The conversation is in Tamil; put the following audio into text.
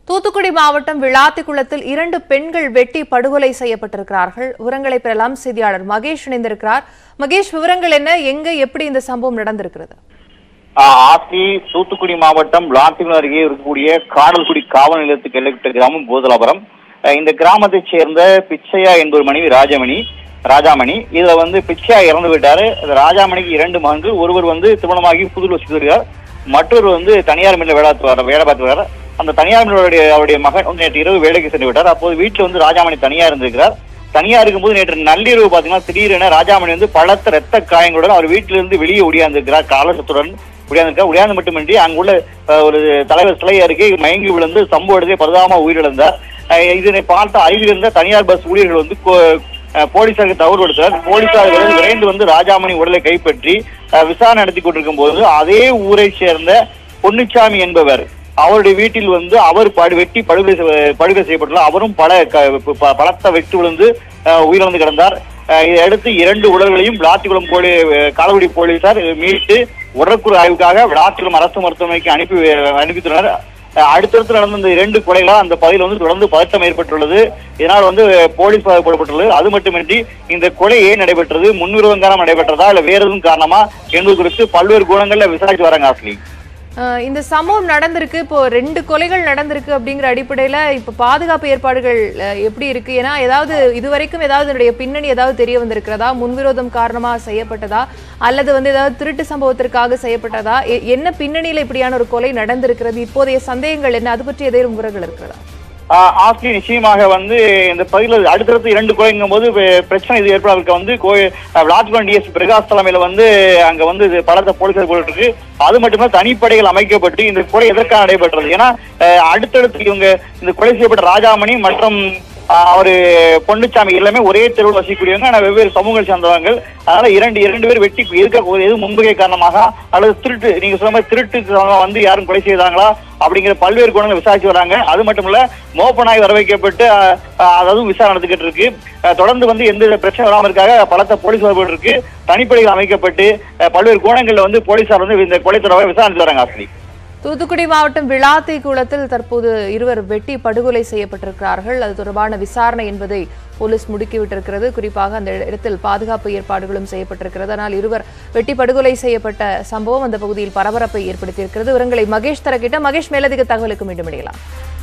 தூத்துக்குடி மாவட்டம் விளாத்திக்குளத்தில் இரண்டு பெண்கள் வெட்டி படுகொலை செய்யப்பட்டிருக்கிறார்கள் விவரங்களை பெறலாம் செய்தியாளர் மகேஷ் இணைந்திருக்கிறார் மகேஷ் விவரங்கள் என்ன எங்க எப்படி இந்த சம்பவம் நடந்திருக்கிறது ஆஹ் ஆத்தி தூத்துக்குடி மாவட்டம் லாத்தின் அருகே இருக்கக்கூடிய காடல்குடி காவல் நிலையத்துக்கு எல்லைப்பட்ட கிராமம் போதலாபுரம் ஆஹ் இந்த கிராமத்தைச் சேர்ந்த பிச்சையா என்பவர் மனைவி ராஜமணி ராஜாமணி இதுல வந்து பிச்சையா இறந்து விட்டாரு இந்த ராஜாமணிக்கு இரண்டு மகன்கள் ஒருவர் வந்து திருமணமாகி புதூர் வசித்து வருகிறார் மற்றொரு வந்து தனியார் மில்ல வேலை பார்த்து வர- வேலை பார்த்து வர அந்த தனியார் மில்லுடைய அவருடைய மகன் வந்து நேற்று இரவு வேலைக்கு சென்று விட்டார் அப்போது வீட்டில் வந்து ராஜாமணி தனியா இருந்திருக்கிறார் தனியா இருக்கும்போது நேற்று நள்ளிரவு பாத்தீங்கன்னா திடீரென ராஜாமணி வந்து பலத்த ரத்த காயங்களுடன் அவர் வீட்டிலிருந்து வெளியே ஒடியாந்திருக்கிறார் காலசத்துடன் ஒடியாந்திருக்கார் ஒடியாந்து மட்டுமின்றி அங்குள்ள அஹ், ஒரு தலைவர் சிலை அருகே மயங்கி விழுந்து சம்பவ இடத்தை பரிதாபமா உயிரிழந்தார் அஹ், இதனை பார்த்த அருகில் இருந்த தனியார் பஸ் ஊழியர்கள் வந்து கோ- அஹ், போலீசாருக்கு தகவல் கொடுத்தார் போலீசார் விரைந்து- விரைந்து வந்து ராஜாமணி உடலை கைப்பற்றி அஹ், விசாரணை நடத்தி கொண்டிருக்கும் போது அதே ஊரை சேர்ந்த பொன்னுச்சாமி என்பவர் அவருடைய வீட்டில் வந்து அவர் படு வெட்டி படுகொலை செய்- படுகொலை செய்யப்பட்டுள்ளார் அவரும் பல க- ப- பலத்த வெட்டு விழுந்து அஹ், உயிரிழந்து கிடந்தார் அஹ், இதையடுத்து இரண்டு உடல்களையும் விளாத்திக்குளம் போலி அஹ், காலகுடி போலீசார் மீட்டு உடற்குறு ஆய்வுக்காக விளாத்திக்குளம் அரசு மருத்துவமனைக்கு அனுப்பி அனுப்பித்துள்ளனர் அஹ், அடுத்தடுத்து நடந்த இந்த இரண்டு கொலைகளால் அந்த பகுதியில் வந்து தொடர்ந்து பதட்டம் ஏற்பட்டுள்ளது இதனால் வந்து போலீஸ் பாதுகாப்பு போடப்பட்டுள்ளது அது மட்டுமின்றி இந்த கொலை ஏன் நடைபெற்றது முன்விரோதம் காரணம் நடைபெற்றதா இல்ல வேற எதுவும் காரணமா என்பது குறித்து பல்வேறு கோணங்கள்ல விசாரிச்சு வராங்க ஆஸ்லி அஹ், இந்த சம்பவம் நடந்திருக்கு இப்போ ரெண்டு கொலைகள் நடந்திருக்கு அப்படிங்கிற அடிப்படையில இப்ப பாதுகாப்பு ஏற்பாடுகள் அஹ், எப்படி இருக்கு ஏன்னா ஏதாவது இதுவரைக்கும் ஏதாவது இதனுடைய பின்னணி ஏதாவது தெரிய வந்திருக்கிறதா முன்விரோதம் காரணமா செய்யப்பட்டதா அல்லது வந்து ஏதாவது திருட்டு சம்பவத்திற்காக செய்யப்பட்டதா எ- என்ன பின்னணியில இப்படியான ஒரு கொலை நடந்திருக்கிறது இப்போதைய சந்தேகங்கள் என்ன அது பற்றி ஏதேனும் விவரங்கள் இருக்கிறதா ஆஹ் ஆஸ்லி நிச்சயமாக வந்து இந்த பகுதியில் அடுத்தடுத்து இரண்டு கோயிலுங்கும் போது பெ- பிரச்சனை இது ஏற்படாதற்கு வந்து கோயில் விளாட்குளம் டிஎஸ் பிரகாஷ் தலைமையில வந்து அங்க வந்து இது பலத்த போலீசார் போட்டு இருக்கு அது மட்டுமே தனிப்படைகள் அமைக்கப்பட்டு இந்த கொலை எதற்காக நடைபெற்றது ஏன்னா ஆஹ் அடுத்தடுத்து இவங்க இந்த கொலை செய்யப்பட்ட ராஜாமணி மற்றும் ஆஹ் அவரு பொன்னுச்சாமி எல்லாமே ஒரே தெருவில் வசிக்கக்கூடியவங்க ஆனா வெவ்வேறு சமூகங்கள் சேர்ந்தவங்க அதனால இரண்டு இரண்டு பேர் வெட்டி இருக்க எது முன்பகை காரணமாக அல்லது திருட்டு நீங்க சொன்ன மாதிரி திருட்டு காரணமா வந்து யாரும் கொலை செய்தாங்களா அப்படிங்கிற பல்வேறு குணங்கள் விசாரிச்சு வராங்க அது மட்டும் இல்ல மோப்பனாய் வர வைக்கப்பட்டு ஆஹ், ஆஹ், அதாவது விசாரணை நடந்துகிட்டு இருக்கு ஆஹ், தொடர்ந்து வந்து எந்த பிரச்சனை வராம இருக்காக பலத்த போலீஸ் வரப்பட்டு இருக்கு தனிப்படைகள் அமைக்கப்பட்டு ஆஹ், பல்வேறு கோணங்கள்ல வந்து போலீசார் வந்து இந்த கொலை தொடர்பாக விசாரிச்சு வராங்க ஆசிரி தூத்துக்குடி மாவட்டம் விளாத்தி குளத்தில் தற்போது இருவர் வெட்டி படுகொலை செய்யப்பட்டிருக்கிறார்கள் அது தொடர்பான விசாரணை என்பதை போலீஸ் முடுக்கிவிட்டிருக்கிறது குறிப்பாக அந்த இடத்தில் பாதுகாப்பு ஏற்பாடுகளும் செய்யப்பட்டிருக்கிறது ஆனால் இருவர் வெட்டி படுகொலை செய்யப்பட்ட சம்பவம் அந்த பகுதியில் பரபரப்பை ஏற்படுத்தியிருக்கிறது விவரங்களை மகேஷ் தரக்கிட்ட மகேஷ் மேலதிக தகவலுக்கு மீண்டும் இடையலாம்